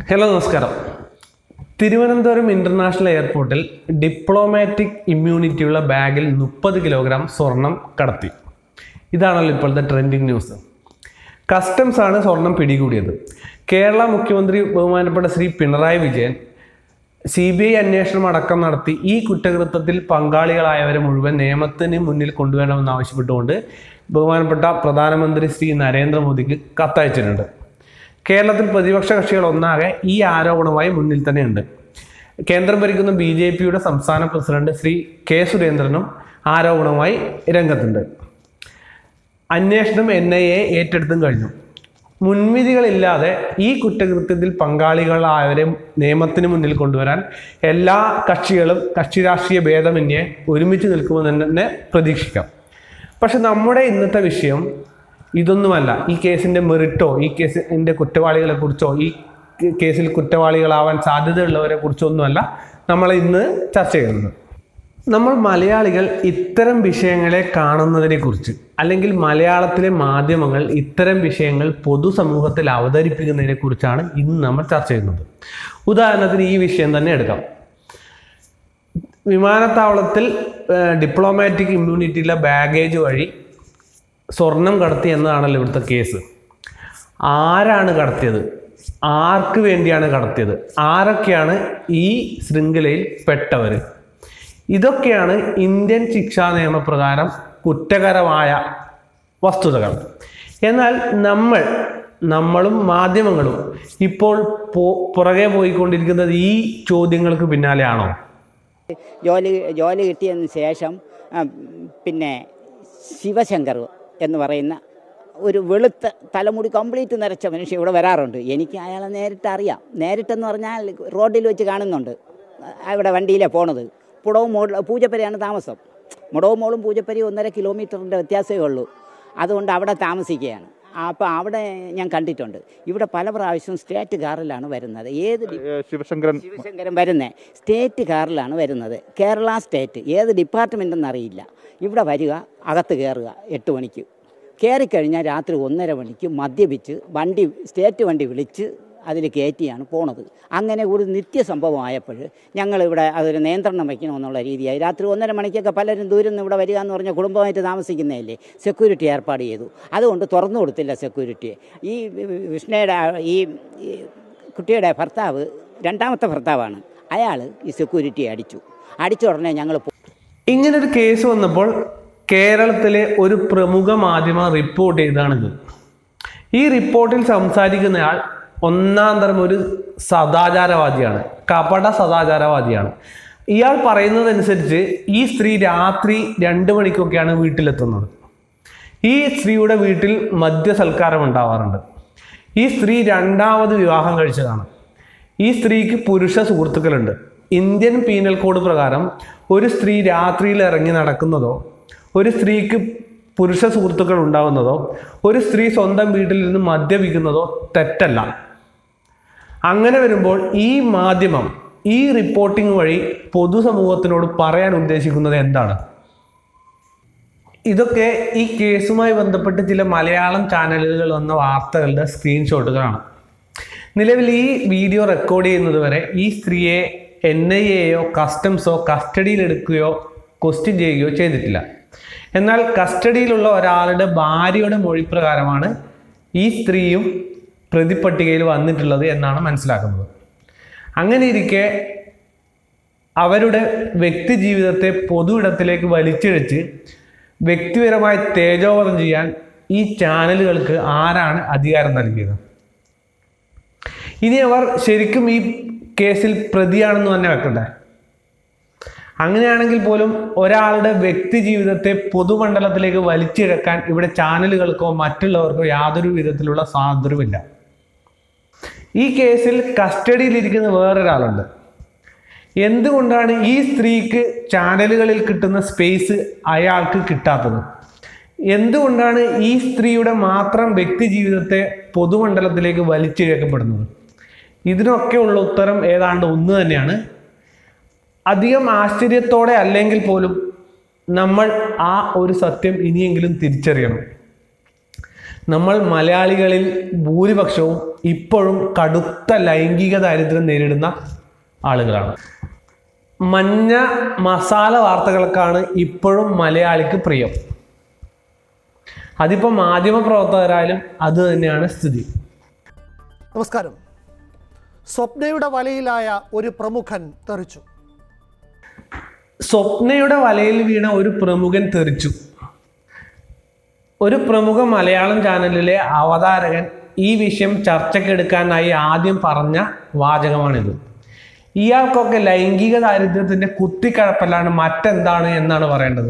hello നമസ്കാരം Thiruvananthapuram international എയർപോർട്ടിൽ diplomatic ഇമ്മ്യൂണിറ്റിയുള്ള ബാഗിൽ മുപ്പത് കിലോഗ്രാം സ്വർണം കടത്തി ഇതാണല്ലോ ഇപ്പോഴത്തെ ട്രെൻഡിങ് ന്യൂസ് കസ്റ്റംസ് ആണ് സ്വർണം പിടികൂടിയത് കേരള മുഖ്യമന്ത്രി ബഹുമാനപ്പെട്ട Shri Pinarayi Vijayan C B I അന്വേഷണം അടക്കം നടത്തി ഈ കുറ്റകൃത്യത്തിൽ പങ്കാളികളായവരെ മുഴുവൻ നിയമത്തിന് മുന്നിൽ കൊണ്ടുവരണമെന്ന് ആവശ്യപ്പെട്ടുകൊണ്ട് ബഹുമാനപ്പെട്ട പ്രധാനമന്ത്രി ശ്രീ നരേന്ദ്രമോദിക്ക് കത്തയച്ചിട്ടുണ്ട് കേരളത്തിൽ പ്രതിപക്ഷ കക്ഷികൾ ഒന്നാകെ ഈ ആരോപണവുമായി മുന്നിൽ തന്നെയുണ്ട് കേന്ദ്രം ഭരിക്കുന്ന ബി ജെ പിയുടെ സംസ്ഥാന പ്രസിഡന്റ് ശ്രീ കെ സുരേന്ദ്രനും ആരോപണവുമായി രംഗത്തുണ്ട് അന്വേഷണം എൻ ഐ എ ഏറ്റെടുത്തും കഴിഞ്ഞു മുൻവിധികളില്ലാതെ ഈ കുറ്റകൃത്യത്തിൽ പങ്കാളികളായവരെ നിയമത്തിന് മുന്നിൽ കൊണ്ടുവരാൻ എല്ലാ കക്ഷികളും കക്ഷി രാഷ്ട്രീയ ഭേദമന്യേ ഒരുമിച്ച് നിൽക്കുമെന്ന് തന്നെ പ്രതീക്ഷിക്കാം പക്ഷെ നമ്മുടെ ഇന്നത്തെ വിഷയം ഇതൊന്നുമല്ല ഈ കേസിൻ്റെ മെറിറ്റോ ഈ കേസിൻ്റെ കുറ്റവാളികളെ കുറിച്ചോ ഈ കേസിൽ കുറ്റവാളികളാവാൻ സാധ്യതയുള്ളവരെ കുറിച്ചൊന്നുമല്ല നമ്മൾ ഇന്ന് ചർച്ച ചെയ്യുന്നത് നമ്മൾ മലയാളികൾ ഇത്തരം വിഷയങ്ങളെ കാണുന്നതിനെ കുറിച്ച് അല്ലെങ്കിൽ മലയാളത്തിലെ മാധ്യമങ്ങൾ ഇത്തരം വിഷയങ്ങൾ പൊതുസമൂഹത്തിൽ അവതരിപ്പിക്കുന്നതിനെ കുറിച്ചാണ് ഇന്ന് നമ്മൾ ചർച്ച ചെയ്യുന്നത് ഉദാഹരണത്തിന് ഈ വിഷയം തന്നെ എടുക്കാം വിമാനത്താവളത്തിൽ ഡിപ്ലോമാറ്റിക് ഇമ്മ്യൂണിറ്റിയിലെ ബാഗേജ് വഴി സ്വർണം കടത്തി എന്നതാണല്ലോ ഇവിടുത്തെ കേസ് ആരാണ് കടത്തിയത് ആർക്ക് വേണ്ടിയാണ് കടത്തിയത് ആരൊക്കെയാണ് ഈ ശൃംഖലയിൽ പെട്ടവർ ഇതൊക്കെയാണ് ഇന്ത്യൻ ശിക്ഷാ നിയമപ്രകാരം കുറ്റകരമായ വസ്തുതകൾ എന്നാൽ നമ്മൾ നമ്മളും മാധ്യമങ്ങളും ഇപ്പോൾ പോ പുറകെ പോയിക്കൊണ്ടിരിക്കുന്നത് ഈ ചോദ്യങ്ങൾക്ക് പിന്നാലെയാണോ ജോലി ജോലി കിട്ടിയതിന് ശേഷം ആ, പിന്നെ ശിവശങ്കർ എന്ന് പറയുന്ന ഒരു വെളുത്ത തലമുടി കംപ്ലീറ്റ് നിറച്ച മനുഷ്യൻ ഇവിടെ വരാറുണ്ട് എനിക്ക് അയാളെ നേരിട്ട് അറിയാം നേരിട്ടെന്ന് പറഞ്ഞാൽ റോഡിൽ വെച്ച് കാണുന്നുണ്ട് അവിടെ വണ്ടിയിലാണ് പോണത് പുടവും മോൾ പൂജപ്പരയാണ് താമസം മുടവും മോളും പൂജപ്പരയും ഒന്നര കിലോമീറ്ററിൻ്റെ വ്യത്യാസമേ ഉള്ളൂ അതുകൊണ്ട് അവിടെ താമസിക്കുകയാണ് അപ്പോൾ അവിടെ ഞാൻ കണ്ടിട്ടുണ്ട് ഇവിടെ പല പ്രാവശ്യവും സ്റ്റേറ്റ് കാറിലാണ് വരുന്നത് ഏത് ഡി- ഏഹ് ശിവശങ്കരൻ ശിവശങ്കരൻ വരുന്നത് സ്റ്റേറ്റ് കാറിലാണ് വരുന്നത് കേരള സ്റ്റേറ്റ് ഏത് ഡിപ്പാർട്ട്മെൻ്റ് എന്നറിയില്ല ഇവിടെ വരിക അകത്ത് കയറുക എട്ട് മണിക്ക് കയറിക്കഴിഞ്ഞാൽ രാത്രി ഒന്നര മണിക്ക് മദ്യപിച്ച് വണ്ടി സ്റ്റേറ്റ് വണ്ടി വിളിച്ച് അതിൽ കയറ്റിയാണ് പോണത് അങ്ങനെ ഒരു നിത്യ സംഭവമായപ്പോൾ ഞങ്ങളിവിടെ അതൊരു നിയന്ത്രണം വയ്ക്കണമെന്നുള്ള രീതിയായി രാത്രി ഒന്നര മണിക്കൊക്കെ പലരും ദൂരം നിന്ന് ഇവിടെ വരിക എന്ന് പറഞ്ഞാൽ കുടുംബമായിട്ട് താമസിക്കുന്നതല്ലേ സെക്യൂരിറ്റി ഏർപ്പാട് ചെയ്തു അതുകൊണ്ട് തുറന്നു കൊടുത്തില്ല സെക്യൂരിറ്റിയെ ഈ വിഷ്ണയുടെ ആ- ഈ ഈ കുട്ടിയുടെ ഭർത്താവ് രണ്ടാമത്തെ ഭർത്താവാണ് അയാൾ ഈ സെക്യൂരിറ്റിയെ അടിച്ചു അടിച്ച ഉടനെ ഞങ്ങൾ ഇങ്ങനൊരു കേസ് വന്നപ്പോൾ കേരളത്തിലെ ഒരു പ്രമുഖ മാധ്യമം റിപ്പോർട്ട് ചെയ്താണിത് ഈ റിപ്പോർട്ടിൽ സംസാരിക്കുന്നയാൾ ഒന്നാം തരം ഒരു സദാചാരവാദിയാണ് കപട സദാചാരവാദിയാണ് ഇയാൾ പറയുന്നതനുസരിച്ച് ഈ സ്ത്രീ രാത്രി രണ്ട് മണിക്കൊക്കെയാണ് വീട്ടിലെത്തുന്നത് ഈ സ്ത്രീയുടെ വീട്ടിൽ മദ്യസൽക്കാരം ഉണ്ടാവാറുണ്ട് ഈ സ്ത്രീ രണ്ടാമത് വിവാഹം കഴിച്ചതാണ് ഈ സ്ത്രീക്ക് പുരുഷ സുഹൃത്തുക്കളുണ്ട് ഇന്ത്യൻ പീനൽ കോഡ് പ്രകാരം ഒരു സ്ത്രീ രാത്രിയിൽ ഇറങ്ങി നടക്കുന്നതോ ഒരു സ്ത്രീക്ക് പുരുഷ സുഹൃത്തുക്കൾ ഉണ്ടാകുന്നതോ ഒരു സ്ത്രീ സ്വന്തം വീട്ടിൽ നിന്ന് മദ്യപിക്കുന്നതോ തെറ്റല്ല അങ്ങനെ വരുമ്പോൾ ഈ മാധ്യമം ഈ റിപ്പോർട്ടിംഗ് വഴി പൊതുസമൂഹത്തിനോട് പറയാൻ ഉദ്ദേശിക്കുന്നത് എന്താണ് ഇതൊക്കെ ഈ കേസുമായി ബന്ധപ്പെട്ട് ചില മലയാളം ചാനലുകൾ വന്ന വാർത്തകളുടെ സ്ക്രീൻഷോട്ടുകളാണ് നിലവിൽ ഈ വീഡിയോ റെക്കോർഡ് ചെയ്യുന്നത് വരെ ഈ സ്ത്രീയെ എൻ ഐ എയോ കസ്റ്റംസോ കസ്റ്റഡിയിലെടുക്കുകയോ ക്വസ്റ്റ്യൻ ചെയ്യുകയോ ചെയ്തിട്ടില്ല എന്നാൽ കസ്റ്റഡിയിലുള്ള ഒരാളുടെ ഭാര്യയുടെ മൊഴി പ്രകാരമാണ് ഈ സ്ത്രീയും പ്രതിപട്ടികയിൽ വന്നിട്ടുള്ളത് എന്നാണ് മനസ്സിലാക്കുന്നത് അങ്ങനെ ഇരിക്കെ അവരുടെ വ്യക്തി ജീവിതത്തെ പൊതു ഇടത്തിലേക്ക് വലിച്ചിഴച്ച് വ്യക്തിപരമായി തേജോവധം ചെയ്യാൻ ഈ ചാനലുകൾക്ക് ആരാണ് അധികാരം നൽകിയത് ഇനി അവർ ശരിക്കും ഈ കേസിൽ പ്രതിയാണെന്ന് തന്നെ വെക്കണ്ടേ അങ്ങനെയാണെങ്കിൽ പോലും ഒരാളുടെ വ്യക്തി ജീവിതത്തെ പൊതുമണ്ഡലത്തിലേക്ക് വലിച്ചിഴക്കാൻ ഇവിടെ ചാനലുകൾക്കോ മറ്റുള്ളവർക്കോ യാതൊരു വിധത്തിലുള്ള സ്വാതന്ത്ര്യമില്ല ഈ കേസിൽ കസ്റ്റഡിയിലിരിക്കുന്ന വേറൊരാളുണ്ട് എന്തുകൊണ്ടാണ് ഈ സ്ത്രീക്ക് ചാനലുകളിൽ കിട്ടുന്ന സ്പേസ് അയാൾക്ക് കിട്ടാത്തത് എന്തുകൊണ്ടാണ് ഈ സ്ത്രീയുടെ മാത്രം വ്യക്തി ജീവിതത്തെ പൊതുമണ്ഡലത്തിലേക്ക് വലിച്ചിഴക്കപ്പെടുന്നത് ഇതിനൊക്കെ ഉള്ള ഉത്തരം ഏതാണ്ട് ഒന്ന് തന്നെയാണ് അധികം ആശ്ചര്യത്തോടെ അല്ലെങ്കിൽ പോലും നമ്മൾ ആ ഒരു സത്യം ഇനിയെങ്കിലും തിരിച്ചറിയണം നമ്മൾ മലയാളികളിൽ ഭൂരിപക്ഷവും ഇപ്പോഴും കടുത്ത ലൈംഗിക ദാരിദ്ര്യം നേരിടുന്ന ആളുകളാണ് മഞ്ഞ മസാല വാർത്തകൾക്കാണ് ഇപ്പോഴും മലയാളിക്ക് പ്രിയം അതിപ്പോൾ മാധ്യമപ്രവർത്തകരായാലും അത് തന്നെയാണ് സ്ഥിതി നമസ്കാരം സ്വപ്നയുടെ വലയിലായ ഒരു പ്രമുഖൻ തെറിച്ചു സ്വപ്നയുടെ വലയിൽ വീണ ഒരു പ്രമുഖൻ തെറിച്ചു ഒരു പ്രമുഖ മലയാളം ചാനലിലെ അവതാരകൻ ഈ വിഷയം ചർച്ചയ്ക്കെടുക്കാനായി ആദ്യം പറഞ്ഞ വാചകമാണിത് ഇയാൾക്കൊക്കെ ലൈംഗിക ദാരിദ്ര്യത്തിന്റെ കുത്തിക്കഴപ്പല്ലാണ് മറ്റെന്താണ് എന്നാണ് പറയേണ്ടത്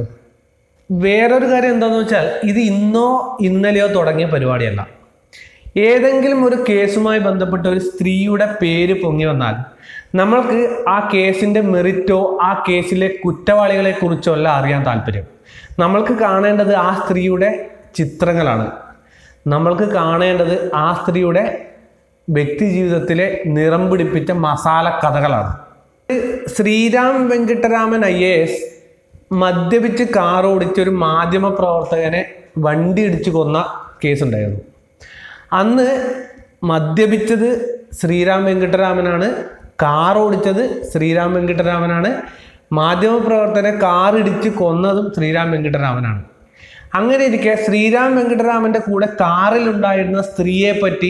വേറൊരു കാര്യം എന്താണെന്ന് വെച്ചാൽ ഇത് ഇന്നോ ഇന്നലെയോ തുടങ്ങിയ പരിപാടിയല്ല ഏതെങ്കിലും ഒരു കേസുമായി ബന്ധപ്പെട്ട ഒരു സ്ത്രീയുടെ പേര് പൊങ്ങി വന്നാൽ നമ്മൾക്ക് ആ കേസിന്റെ മെറിറ്റോ ആ കേസിലെ കുറ്റവാളികളെ കുറിച്ചോ അല്ല അറിയാൻ താല്പര്യം നമ്മൾക്ക് കാണേണ്ടത് ആ സ്ത്രീയുടെ ചിത്രങ്ങളാണ് നമ്മൾക്ക് കാണേണ്ടത് ആ സ്ത്രീയുടെ വ്യക്തി ജീവിതത്തിലെ നിറം പിടിപ്പിച്ച മസാല കഥകളാണ് Sriram Venkitaraman I A S മദ്യപിച്ച് കാർ ഓടിച്ച ഒരു മാധ്യമ പ്രവർത്തകനെ വണ്ടി ഇടിച്ചു കൊന്ന കേസുണ്ടായിരുന്നു അന്ന് മദ്യപിച്ചത് ശ്രീരാം വെങ്കിട്ടരാമനാണ് കാർ ഓടിച്ചത് ശ്രീരാം വെങ്കിട്ടരാമനാണ് മാധ്യമപ്രവർത്തകനെ കാർ ഇടിച്ച് കൊന്നതും ശ്രീരാം വെങ്കിട്ടരാമനാണ് അങ്ങനെ ഇരിക്കെ ശ്രീരാം വെങ്കിട്ടരാമന്റെ കൂടെ കാറിൽ ഉണ്ടായിരുന്ന സ്ത്രീയെ പറ്റി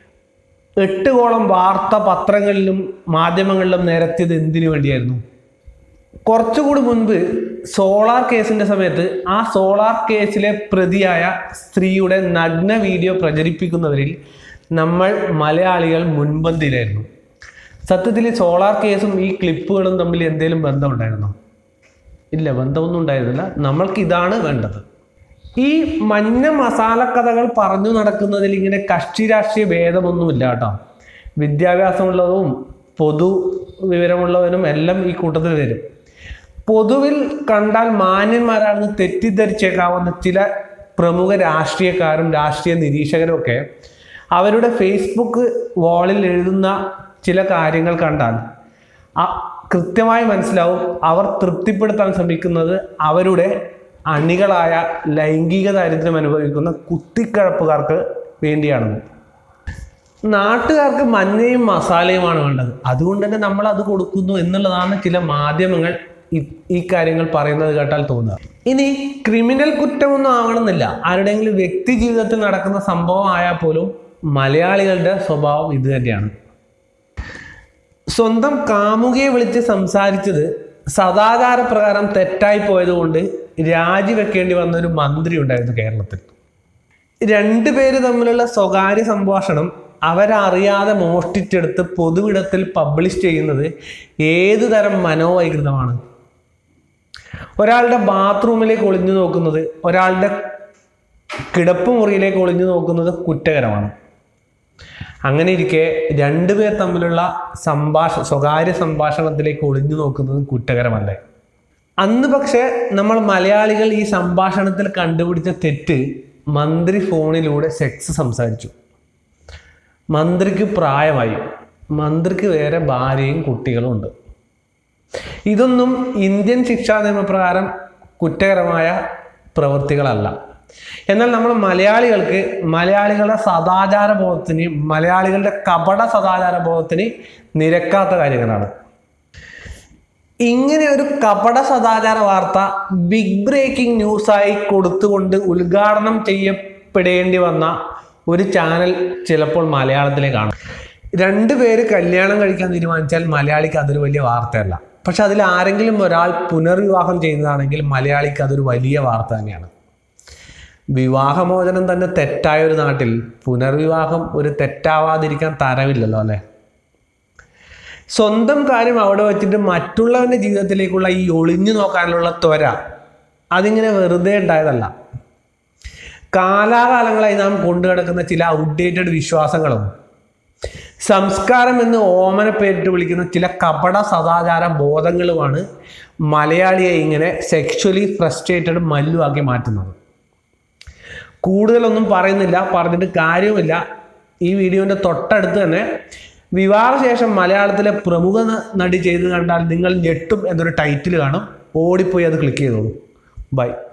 എട്ടുകോളം വാർത്ത പത്രങ്ങളിലും മാധ്യമങ്ങളിലും നിരത്തിയത് എന്തിനു വേണ്ടിയായിരുന്നു കുറച്ചുകൂടി മുൻപ് സോളാർ കേസിന്റെ സമയത്ത് ആ സോളാർ കേസിലെ പ്രതിയായ സ്ത്രീയുടെ നഗ്ന വീഡിയോ പ്രചരിപ്പിക്കുന്നവരിൽ നമ്മൾ മലയാളികൾ മുൻപന്തിയിലായിരുന്നു സത്യത്തിൽ ഈ സോളാർ കേസും ഈ ക്ലിപ്പുകളും തമ്മിൽ എന്തെങ്കിലും ബന്ധമുണ്ടായിരുന്നോ ഇല്ല ബന്ധമൊന്നും ഉണ്ടായിരുന്നില്ല നമ്മൾക്ക് ഇതാണ് വേണ്ടത് ഈ മഞ്ഞ മസാല കഥകൾ പറഞ്ഞു നടക്കുന്നതിൽ ഇങ്ങനെ കക്ഷി രാഷ്ട്രീയ ഭേദമൊന്നുമില്ല കേട്ടോ വിദ്യാഭ്യാസമുള്ളതും പൊതു വിവരമുള്ളവനും എല്ലാം ഈ കൂട്ടത്തിൽ വരും പൊതുവിൽ കണ്ടാൽ മാന്യന്മാരാണെന്ന് തെറ്റിദ്ധരിച്ചേക്കാവുന്ന ചില പ്രമുഖ രാഷ്ട്രീയക്കാരും രാഷ്ട്രീയ നിരീക്ഷകരും ഒക്കെ അവരുടെ ഫേസ്ബുക്ക് വാളിൽ എഴുതുന്ന ചില കാര്യങ്ങൾ കണ്ടാൽ ആ- കൃത്യമായി മനസ്സിലാവും അവർ തൃപ്തിപ്പെടുത്താൻ ശ്രമിക്കുന്നത് അവരുടെ അണികളായ ലൈംഗിക ദാരിദ്ര്യം അനുഭവിക്കുന്ന കുത്തിക്കഴപ്പുകാർക്ക് വേണ്ടിയാണെന്ന് നാട്ടുകാർക്ക് മഞ്ഞയും മസാലയുമാണ് വേണ്ടത് അതുകൊണ്ട് തന്നെ നമ്മൾ അത് കൊടുക്കുന്നു എന്നുള്ളതാണ് ചില മാധ്യമങ്ങൾ ഈ- ഈ കാര്യങ്ങൾ പറയുന്നത് കേട്ടാൽ തോന്നുക ഇനി ക്രിമിനൽ കുറ്റമൊന്നും ആവണമെന്നില്ല ആരുടെയെങ്കിലും വ്യക്തി ജീവിതത്തിൽ നടക്കുന്ന സംഭവം ആയാൽ പോലും മലയാളികളുടെ സ്വഭാവം ഇത് തന്നെയാണ് സ്വന്തം കാമുകിയെ വിളിച്ച് സംസാരിച്ചത് സദാചാര പ്രകാരം തെറ്റായി പോയതുകൊണ്ട് രാജിവെക്കേണ്ടി വന്ന ഒരു മന്ത്രി ഉണ്ടായിരുന്നു കേരളത്തിൽ രണ്ടുപേര് തമ്മിലുള്ള സ്വകാര്യ സംഭാഷണം അവരറിയാതെ മോഷ്ടിച്ചെടുത്ത് പൊതുവിടത്തിൽ പബ്ലിഷ് ചെയ്യുന്നത് ഏതു തരം മനോവൈകൃതമാണ് ഒരാളുടെ ബാത്റൂമിലേക്ക് ഒളിഞ്ഞു നോക്കുന്നത് ഒരാളുടെ കിടപ്പ് മുറിയിലേക്ക് ഒളിഞ്ഞു നോക്കുന്നത് കുറ്റകരമാണ് അങ്ങനെ ഇരിക്കെ രണ്ടുപേർ തമ്മിലുള്ള സംഭാഷ സ്വകാര്യ സംഭാഷണത്തിലേക്ക് ഒളിഞ്ഞു നോക്കുന്നതും കുറ്റകരമല്ലേ അന്ന് പക്ഷേ നമ്മൾ മലയാളികൾ ഈ സംഭാഷണത്തിൽ കണ്ടുപിടിച്ച തെറ്റ് മന്ത്രി ഫോണിലൂടെ സെക്സ് സംസാരിച്ചു മന്ത്രിക്ക് പ്രായമായി മന്ത്രിക്ക് വേറെ ഭാര്യയും കുട്ടികളും ഉണ്ട് ഇതൊന്നും ഇന്ത്യൻ ശിക്ഷാ നിയമപ്രകാരം കുറ്റകരമായ പ്രവൃത്തികളല്ല എന്നാൽ നമ്മൾ മലയാളികൾക്ക് മലയാളികളുടെ സദാചാര ബോധത്തിന് മലയാളികളുടെ കപട സദാചാര ബോധത്തിന് നിരക്കാത്ത കാര്യങ്ങളാണ് ഇങ്ങനെ ഒരു കപട സദാചാര വാർത്ത ബിഗ് ബ്രേക്കിംഗ് ന്യൂസായി കൊടുത്തുകൊണ്ട് ഉദ്ഘാടനം ചെയ്യപ്പെടേണ്ടി വന്ന ഒരു ചാനൽ ചിലപ്പോൾ മലയാളത്തിലെ കാണും രണ്ടുപേര് കല്യാണം കഴിക്കാൻ തീരുമാനിച്ചാൽ മലയാളിക്ക് അതൊരു വലിയ വാർത്തയല്ല പക്ഷെ അതിൽ ആരെങ്കിലും ഒരാൾ പുനർവിവാഹം ചെയ്യുന്നതാണെങ്കിൽ മലയാളിക്ക് അതൊരു വലിയ വാർത്ത തന്നെയാണ് വിവാഹമോചനം തന്നെ തെറ്റായ ഒരു നാട്ടിൽ പുനർവിവാഹം ഒരു തെറ്റാവാതിരിക്കാൻ തരമില്ലല്ലോ അല്ലേ സ്വന്തം കാര്യം അവിടെ വെച്ചിട്ട് മറ്റുള്ളവന്റെ ജീവിതത്തിലേക്കുള്ള ഈ ഒളിഞ്ഞു നോക്കാനുള്ള ത്വര അതിങ്ങനെ വെറുതെ ഉണ്ടായതല്ല കാലാകാലങ്ങളായി നാം കൊണ്ടു കിടക്കുന്ന ചില ഔട്ട്ഡേറ്റഡ് വിശ്വാസങ്ങളും സംസ്കാരം എന്ന് ഓമന പേരിട്ട് വിളിക്കുന്ന ചില കപട സദാചാര ബോധങ്ങളുമാണ് മലയാളിയെ ഇങ്ങനെ സെക്ഷുവലി ഫ്രസ്ട്രേറ്റഡ് മല്ലുവാക്കി മാറ്റുന്നത് കൂടുതലൊന്നും പറയുന്നില്ല പറഞ്ഞിട്ട് കാര്യവുമില്ല ഈ വീഡിയോൻ്റെ തൊട്ടടുത്ത് തന്നെ വിവാഹശേഷം മലയാളത്തിലെ പ്രമുഖ ന- നടി ചെയ്ത് കണ്ടാൽ നിങ്ങൾ ഞെട്ടും എന്നൊരു ടൈറ്റിൽ കാണും ഓടിപ്പോയി അത് ക്ലിക്ക് ചെയ്തോളൂ ബൈ